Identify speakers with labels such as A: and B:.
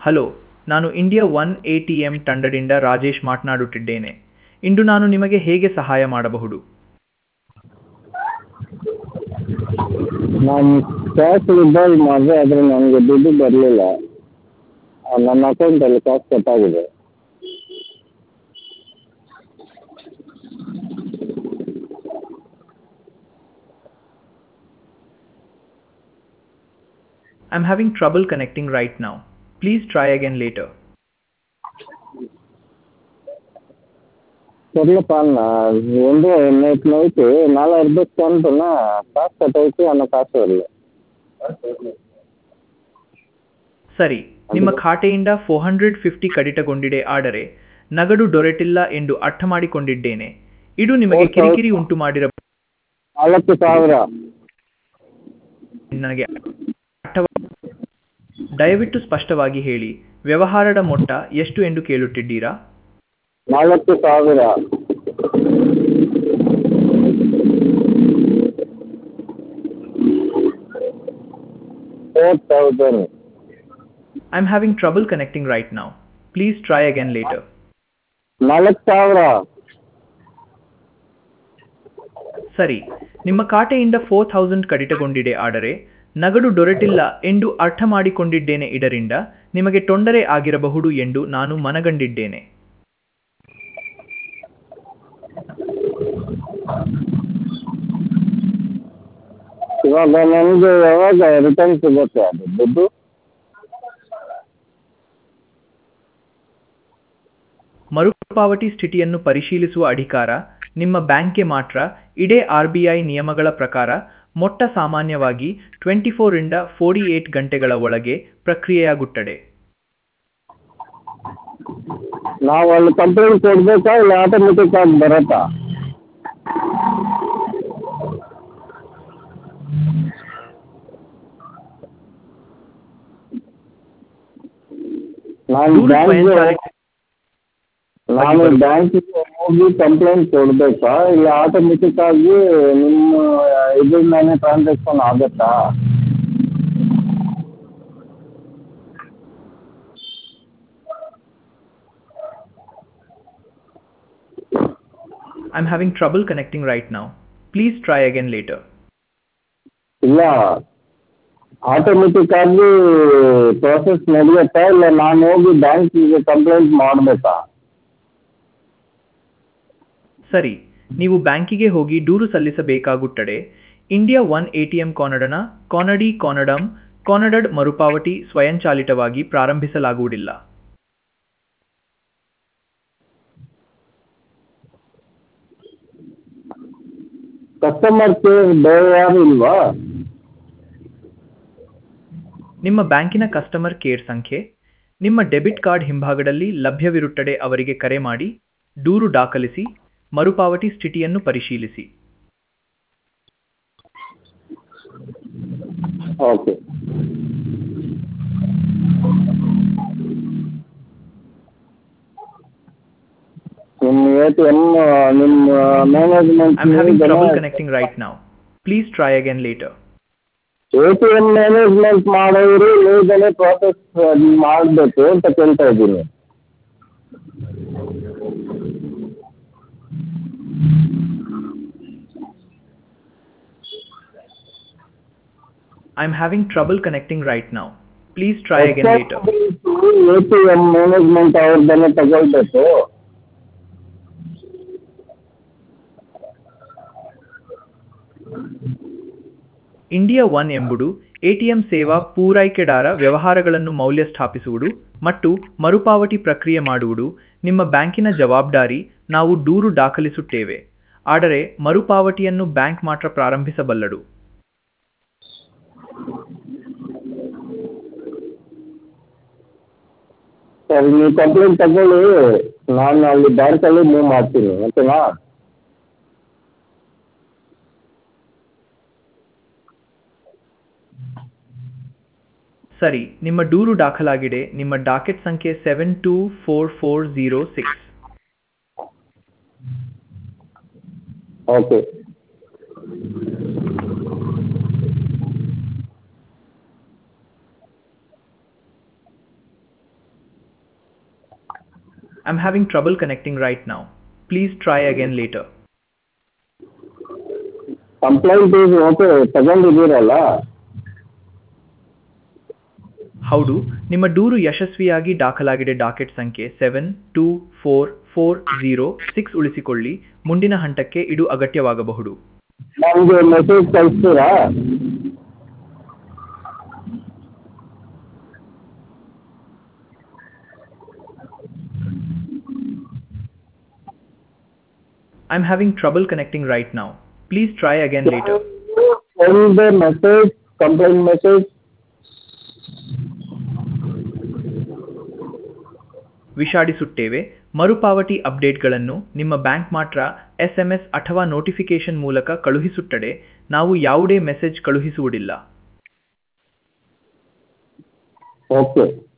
A: Hello ನಾನು India one A T M ತಂಡದಿಂದ ರಾಜೇಶ್ ಮಾತನಾಡುತ್ತಿದ್ದೇನೆ ಇಂದು ನಾನು ನಿಮಗೆ ಹೇಗೆ ಸಹಾಯ ಮಾಡಬಹುದು
B: ನಾನು ಕ್ಯಾಶ್ ವಿಡ್ರಾಲ್ ಮಾಡಿದೆ ಆದರೆ ನನಗೆ ದುಡ್ಡು ಬರಲಿಲ್ಲ ನನ್ನ ಅಕೌಂಟಲ್ಲಿ ಕ್ಯಾಶ್ ಕಟ್ಟಾಗಿದೆ
A: I am having trouble connecting right now please try again later
B: సర్లేపా అన్న ఏంటో నైట్ నైట్ నాలుగు అర్ధಕ್ಕೆ అంటున్నా ಕಾಸು ಕಟ್ಟೈತಿ ಅನ್ನೋ ಕಾಸು ಬರಲಿ
A: ಸರಿ ನಿಮ್ಮ ಖಾತೆಯಿಂದ ಫೋರ್ ಹಂಡ್ರೆಡ್ ಫಿಫ್ಟಿ ಕಡಿತಗೊಂಡಿದೆ ಆದರೆ ನಗದು ದೊರೆತಿಲ್ಲ ಎಂದು ಅರ್ಥ ಮಾಡಿಕೊಂಡಿದ್ದೇನೆ ಇದು ನಿಮಗೆ
B: Okay.
A: ಕಿರಿಕಿರಿ ಉಂಟು ಮಾಡಿರ
B: ನಾಲ್ಕು ಸಾವಿರ
A: ನನಗೆ ಅರ್ಥವ ದಯವಿಟ್ಟು ಸ್ಪಷ್ಟವಾಗಿ ಹೇಳಿ ವ್ಯವಹಾರದ ಮೊತ್ತ ಎಷ್ಟು ಎಂದು ಕೇಳುತ್ತಿದ್ದೀರಾ
B: ನಾಲ್ಕು ಸಾವಿರ four thousand
A: I am having trouble connecting right now please try again later
B: ನಾಲ್ಕು ಸಾವಿರ
A: ಸರಿ ನಿಮ್ಮ ಖಾತೆಯಿಂದ ಫೋರ್ ಥೌಸಂಡ್ ಕಡಿತಗೊಂಡಿದೆ ಆದರೆ ನಗದು ದೊರೆತಿಲ್ಲ ಎಂದು ಅರ್ಥ ಮಾಡಿಕೊಂಡಿದ್ದೇನೆ ಇದರಿಂದ ನಿಮಗೆ ತೊಂದರೆ ಆಗಿರಬಹುದು ಎಂದು ನಾನು ಮನಗಂಡಿದ್ದೇನೆ
B: ಇವಾಗ ನನಗೆ ಯಾವಾಗ ರಿಟರ್ನ್ ಸಿಗುತ್ತೆ ಅದು ದುಡ್ಡು
A: ಮರುಪಾವತಿ ಸ್ಥಿತಿಯನ್ನು ಪರಿಶೀಲಿಸುವ ಅಧಿಕಾರ ನಿಮ್ಮ ಬ್ಯಾಂಕ್ಗೆ ಮಾತ್ರ ಇದೇ ಆರ್ ಬಿ ಐ ನಿಯಮಗಳ ಪ್ರಕಾರ ಮೊಟ್ಟ ಸಾಮಾನ್ಯವಾಗಿ ಟ್ವೆಂಟಿ ಫೋರಿಂದ ಫೋರ್ಟಿ ಏಟ್ ಗಂಟೆಗಳ ಒಳಗೆ ಪ್ರಕ್ರಿಯೆಯಾಗುತ್ತದೆ
B: ನಾವು ಅಲ್ಲಿ ಕಂಪ್ಲೇಂಟ್ ಕೊಡಬೇಕಾ ಇಲ್ಲ ಆಟೋಮೆಟಿಕ್ ಆಗಿ ಬರುತ್ತಾ ನಾನು
A: ದೂರು
B: ಬ್ಯಾಂಕ್ಗೆ
A: ಸ್ವಯಂಚಾಲಿತ
B: ನಾನು ಬ್ಯಾಂಕಿಗೆ ಹೋಗಿ ಕಂಪ್ಲೇಂಟ್ ಕೊಡಬೇಕಾ ಇಲ್ಲ ಆಟೋಮೆಟಿಕ್ ಆಗಿ ನಿಮ್ಮ ಇದ್ರಿಂದಾನೇ ಟ್ರಾನ್ಸಾಕ್ಷನ್ ಆಗುತ್ತಾ
A: I am having trouble connecting right now please try again later
B: ಇಲ್ಲ ಆಟೋಮೆಟಿಕ್ ಆಗಿ ಪ್ರೋಸೆಸ್ ನಡೆಯುತ್ತಾ ಇಲ್ಲ ನಾನು ಹೋಗಿ ಬ್ಯಾಂಕಿಗೆ ಕಂಪ್ಲೇಂಟ್ ಮಾಡಬೇಕಾ
A: ಸರಿ ನೀವು ಬ್ಯಾಂಕಿಗೆ ಹೋಗಿ ದೂರು ಸಲ್ಲಿಸಬೇಕಾಗುತ್ತದೆ ಇಂಡಿಯಾ ಒನ್ ಎಟಿಎಂ ಕಾನಡನ ಕಾನಡಿ ಕಾನಡಂ ಕಾನಡಡ್ ಮರುಪಾವತಿ ಸ್ವಯಂಚಾಲಿತವಾಗಿ ಪ್ರಾರಂಭಿಸಲಾಗುವುದಿಲ್ಲ
B: ಕಸ್ಟಮರ್ ಕೇರ್ ಬೇರೆ ಯಾರು ಇಲ್ವಾ
A: ನಿಮ್ಮ ಬ್ಯಾಂಕಿನ ಕಸ್ಟಮರ್ ಕೇರ್ ಸಂಖ್ಯೆ ನಿಮ್ಮ ಡೆಬಿಟ್ ಕಾರ್ಡ್ ಹಿಂಭಾಗದಲ್ಲಿ ಲಭ್ಯವಿರುತ್ತದೆ ಅವರಿಗೆ ಕರೆ ಮಾಡಿ ದೂರು ದಾಖಲಿಸಿ ಮರುಪಾವತಿ ಸ್ಥಿತಿಯನ್ನು ಪರಿಶೀಲಿಸಿ
B: ಓಕೆ ನಿಮ್ಮ ಎ ಟಿ ಎಮ್ ನಿಮ್ಮ management
A: I am having trouble connecting right now please try again later
B: A T M management ಮಾಡೋರು ನೀವೇ ಪ್ರಾಸೆಸ್ ಮಾಡಬೇಕು ಅಂತ ಕೇಳ್ತಾ ಇದ್ದೀನಿ
A: I am having trouble connecting right now please try again later
B: A T M management ಅವ್ರದ್ದನ್ನೇ ತಗೊಳ್ಬೇಕು
A: India one ಎಂಬುದು ATM ಸೇವಾ ಪೂರೈಕೆದಾರ ವ್ಯವಹಾರಗಳನ್ನು ಮೌಲ್ಯ ಸ್ಥಾಪಿಸುವುದು ಮತ್ತು ಮರುಪಾವತಿ ಪ್ರಕ್ರಿಯೆ ಮಾಡುವುದು ನಿಮ್ಮ ಬ್ಯಾಂಕಿನ ಜವಾಬ್ದಾರಿ ನಾವು ದೂರು ದಾಖಲಿಸುತ್ತೇವೆ ಆದರೆ ಮರುಪಾವತಿಯನ್ನು ಬ್ಯಾಂಕ್ ಮಾತ್ರ ಪ್ರಾರಂಭಿಸಬಲ್ಲದು
B: ಸರಿ ನೀವು ಕಂಪ್ಲೇಂಟ್ ತಗೊಳ್ಳಿ ನಾನು ಅಲ್ಲಿ ಬ್ಯಾಂಕಲ್ಲಿ ಮೂವ್ ಮಾಡ್ತೀನಿ ಓಕೆನಾ
A: ಸರಿ ನಿಮ್ಮ ದೂರು ದಾಖಲಾಗಿದೆ ನಿಮ್ಮ ಡಾಕೆಟ್ ಸಂಖ್ಯೆ seven two four four zero six
B: okay
A: I'm having trouble connecting right now. Please try again later.
B: Complaint is okay ತಗೊಂಡಿದ್ದೀರಲ್ಲ
A: ಹೌದು ನಿಮ್ಮ ದೂರು ಯಶಸ್ವಿಯಾಗಿ ದಾಖಲಾಗಿದೆ ಡಾಕೆಟ್ ಸಂಖ್ಯೆ seven two four four zero six ಉಳಿಸಿಕೊಳ್ಳಿ ಮುಂದಿನ ಹಂತಕ್ಕೆ ಇದು ಅಗತ್ಯವಾಗಬಹುದು
B: ನಮಗೆ ಮೆಸೇಜ್ ಕಳಿಸ್ತೀರಾ
A: I'm having trouble connecting right now. Please try again later.
B: Send the message complaint message
A: ವಿಷಾಡಿಸುತ್ತೇವೆ ಮರುಪಾವತಿ ಅಪ್ಡೇಟ್ಗಳನ್ನು ನಿಮ್ಮ ಬ್ಯಾಂಕ್ ಮಾತ್ರ ಎಸ್ಎಂಎಸ್ ಅಥವಾ ನೋಟಿಫಿಕೇಶನ್ ಮೂಲಕ ಕಳುಹಿಸುತ್ತದೆ ನಾವು ಯಾವುದೇ ಮೆಸೇಜ್ ಕಳುಹಿಸುವುದಿಲ್ಲ
B: ಓಕೆ